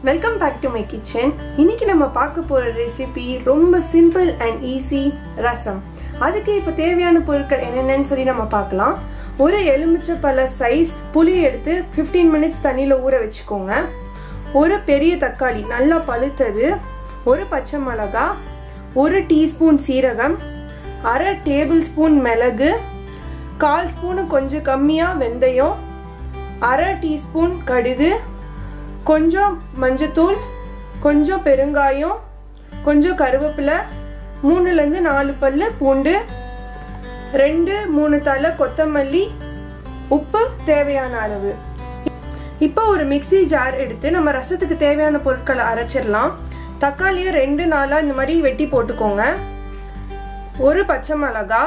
welcome back to my kitchen இன்னைக்கு நம்ம பார்க்க போற ரெசிபி ரொம்ப சிம்பிள் அண்ட் ஈஸி ரசம் அதுக்கு இப்போ தேவையான பொருட்கள் என்னென்னு சொல்லி நம்ம பார்க்கலாம் ஒரு எலுமிச்சை பழ சைஸ் புளி எடுத்து 15 மினிட்ஸ் தண்ணியில் ஊற வச்சுக்கோங்க ஒரு பெரிய தக்காளி நல்லா பழுத்தது ஒரு பச்சை மிளகா ஒரு டீஸ்பூன் சீரகம் அரை டேபிள் ஸ்பூன் மிளகு கால் ஸ்பூனு கொஞ்சம் கம்மியாக வெந்தயம் அரை டீஸ்பூன் கடுகு கொஞ்சம் மஞ்சத்தூள் கொஞ்சம் பெருங்காயம் கொஞ்சம் கருவேப்பிலை மூணுலேருந்து நாலு பல்லு பூண்டு ரெண்டு மூணு தலை கொத்தமல்லி உப்பு தேவையான அளவு இப்போ ஒரு மிக்சி ஜார் எடுத்து நம்ம ரசத்துக்கு தேவையான பொருட்களை அரைச்சிடலாம் தக்காளியை ரெண்டு நாளாக இந்த மாதிரி வெட்டி போட்டுக்கோங்க ஒரு பச்சை மிளகா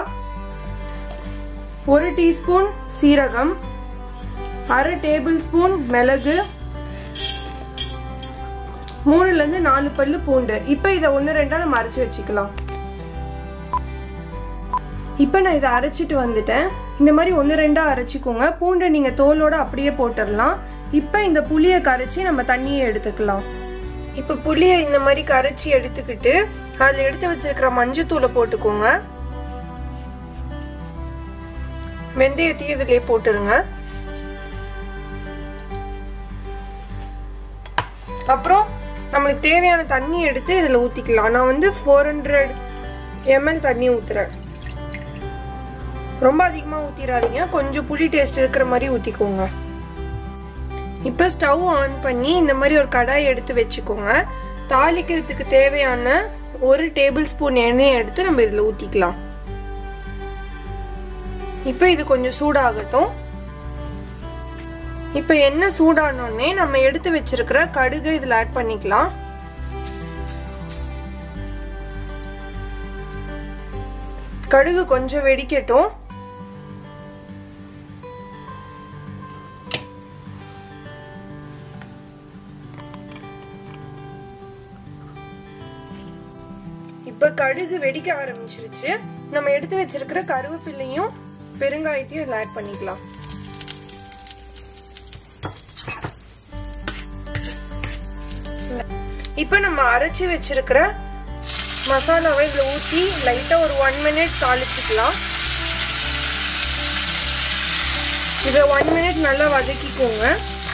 ஒரு டீஸ்பூன் சீரகம் அரை டேபிள் ஸ்பூன் மிளகு மூணுலேருந்து நாலு பல்லு பூண்டு இப்போ இதை ஒன்று ரெண்டாக நம்ம அரைச்சி வச்சுக்கலாம் இப்போ நான் இதை அரைச்சிட்டு வந்துட்டேன் இந்த மாதிரி ஒன்று ரெண்டாக அரைச்சிக்கோங்க பூண்டை நீங்கள் தோலோட அப்படியே போட்டுடலாம் இப்போ இந்த புளியை கரைச்சி நம்ம தண்ணியை எடுத்துக்கலாம் இப்போ புளியை இந்த மாதிரி கரைச்சி எடுத்துக்கிட்டு அதில் எடுத்து வச்சிருக்கிற மஞ்சத்தூளை போட்டுக்கோங்க வெந்தயத்தையும் இதிலே போட்டுருங்க அப்புறம் நம்மளுக்கு தேவையான தண்ணி எடுத்து இதில் ஊற்றிக்கலாம் நான் வந்து ஃபோர் ஹண்ட்ரட் எம்எல் தண்ணி ஊற்றுறேன் ரொம்ப அதிகமாக ஊற்றிடாதீங்க கொஞ்சம் புளி டேஸ்ட் இருக்கிற மாதிரி ஊற்றிக்கோங்க இப்போ ஸ்டவ் ஆன் பண்ணி இந்த மாதிரி ஒரு கடாய் எடுத்து வச்சுக்கோங்க தாளிக்கிறதுக்கு தேவையான ஒரு டேபிள் ஸ்பூன் எண்ணெய் எடுத்து நம்ம இதில் ஊற்றிக்கலாம் இப்போ இது கொஞ்சம் சூடாகட்டும் இப்போ எண்ணெய் சூடானோடனே நம்ம எடுத்து வச்சிருக்கிற கடுகு இதில் ஆட் பண்ணிக்கலாம் கடுகு கொஞ்சம் வெடிக்கட்டும் இப்ப கடுகு வெடிக்க ஆரம்பிச்சிருச்சு நம்ம எடுத்து வச்சிருக்கிற கருவேப்பிள்ளையும் பெருங்காயத்தையும் இதில் ஆட் பண்ணிக்கலாம் இப்போ நம்ம அரைச்சி வச்சிருக்கிற மசாலாவை இதில் ஊற்றி லைட்டாக ஒரு ஒன் மினிட் தாளிச்சுக்கலாம் இதை ஒன் மினிட் நல்லா வதக்கிக்கோங்க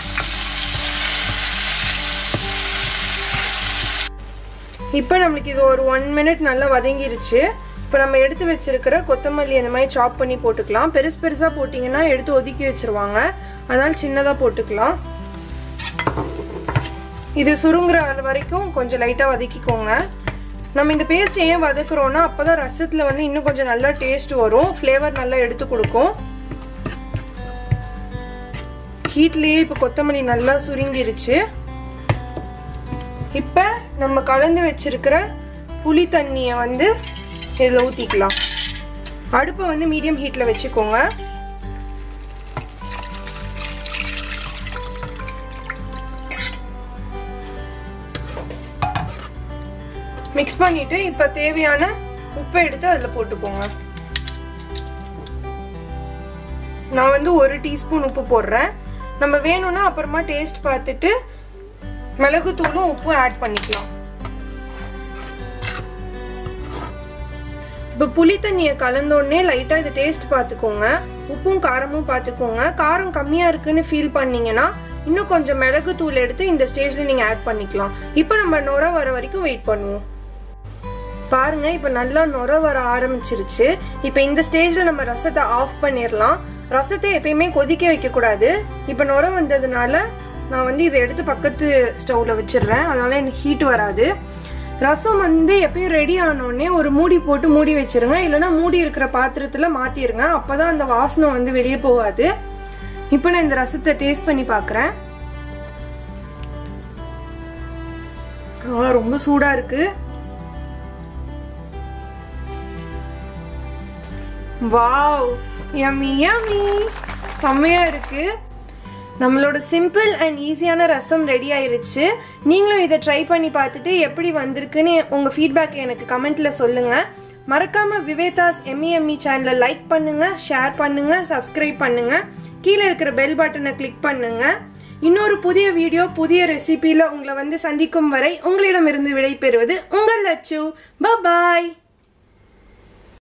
இப்போ நம்மளுக்கு இது ஒரு ஒன் மினிட் நல்லா வதங்கிருச்சு இப்போ நம்ம எடுத்து வச்சிருக்கிற கொத்தமல்லி அந்த மாதிரி சாப் பண்ணி போட்டுக்கலாம் பெருசு பெருசாக போட்டிங்கன்னா எடுத்து ஒதுக்கி வச்சிருவாங்க அதனால் சின்னதாக போட்டுக்கலாம் இது சுருங்குற வரைக்கும் கொஞ்சம் லைட்டாக வதக்கிக்கோங்க நம்ம இந்த பேஸ்ட் ஏன் வதக்குறோம்னா அப்போ தான் ரசத்தில் வந்து இன்னும் கொஞ்சம் நல்லா டேஸ்ட் வரும் ஃப்ளேவர் நல்லா எடுத்து கொடுக்கும் ஹீட்லேயே இப்போ கொத்தமல்லி நல்லா சுருங்கிருச்சு இப்போ நம்ம கலந்து வச்சிருக்கிற புளி தண்ணியை வந்து இதில் ஊற்றிக்கலாம் அடுப்பை வந்து மீடியம் ஹீட்டில் வச்சுக்கோங்க மிக்ஸ் பண்ணிட்டு இப்போ தேவையான உப்பை எடுத்து அதில் போட்டுக்கோங்க நான் வந்து ஒரு டீஸ்பூன் உப்பு போடுறேன் நம்ம வேணும்னா அப்புறமா டேஸ்ட் பார்த்துட்டு மிளகுத்தூளும் உப்பும் ஆட் பண்ணிக்கலாம் இப்போ புளி தண்ணியை கலந்தோடனே லைட்டாக இது டேஸ்ட் பார்த்துக்கோங்க உப்பும் காரமும் பார்த்துக்கோங்க காரம் கம்மியாக இருக்குன்னு ஃபீல் பண்ணீங்கன்னா இன்னும் கொஞ்சம் மிளகு தூள் எடுத்து இந்த ஸ்டேஜில் நீங்கள் ஆட் பண்ணிக்கலாம் இப்போ நம்ம நுர வர வரைக்கும் வெயிட் பண்ணுவோம் பாருங்க இப்போ நல்லா நுர வர ஆரம்பிச்சிருச்சு இப்போ இந்த ஸ்டேஜில் நம்ம ரசத்தை ஆஃப் பண்ணிடலாம் ரசத்தை எப்பயுமே கொதிக்க வைக்கக்கூடாது இப்போ நுர வந்ததுனால நான் வந்து இதை எடுத்து பக்கத்து ஸ்டவ்ல வச்சிடுறேன் அதனால எனக்கு ஹீட் வராது ரசம் வந்து எப்பயும் ரெடி ஆனோடனே ஒரு மூடி போட்டு மூடி வச்சிருங்க இல்லைன்னா மூடி இருக்கிற பாத்திரத்துல மாத்திருங்க அப்பதான் அந்த வாசனை வந்து வெளியே போகாது இப்போ நான் இந்த ரசத்தை டேஸ்ட் பண்ணி பார்க்குறேன் ரொம்ப சூடா இருக்கு வாவ் யம்மி யம்மி செம்மையா இருக்கு நம்மளோட சிம்பிள் அண்ட் ஈஸியான ரசம் ரெடி ஆயிருச்சு நீங்களும் இதை ட்ரை பண்ணி பார்த்துட்டு எப்படி வந்திருக்குன்னு உங்கள் ஃபீட்பேக் எனக்கு கமெண்ட்டில் சொல்லுங்கள் மறக்காமல் விவேதாஸ் எம்இஎம்இ சேனலை லைக் பண்ணுங்கள் ஷேர் பண்ணுங்கள் சப்ஸ்கிரைப் பண்ணுங்கள் கீழே இருக்கிற பெல் பட்டனை கிளிக் பண்ணுங்கள் இன்னொரு புதிய வீடியோ புதிய ரெசிபியில் உங்களை வந்து சந்திக்கும் வரை உங்களிடமிருந்து விடை பெறுவது உங்கள் லட்சு பாய்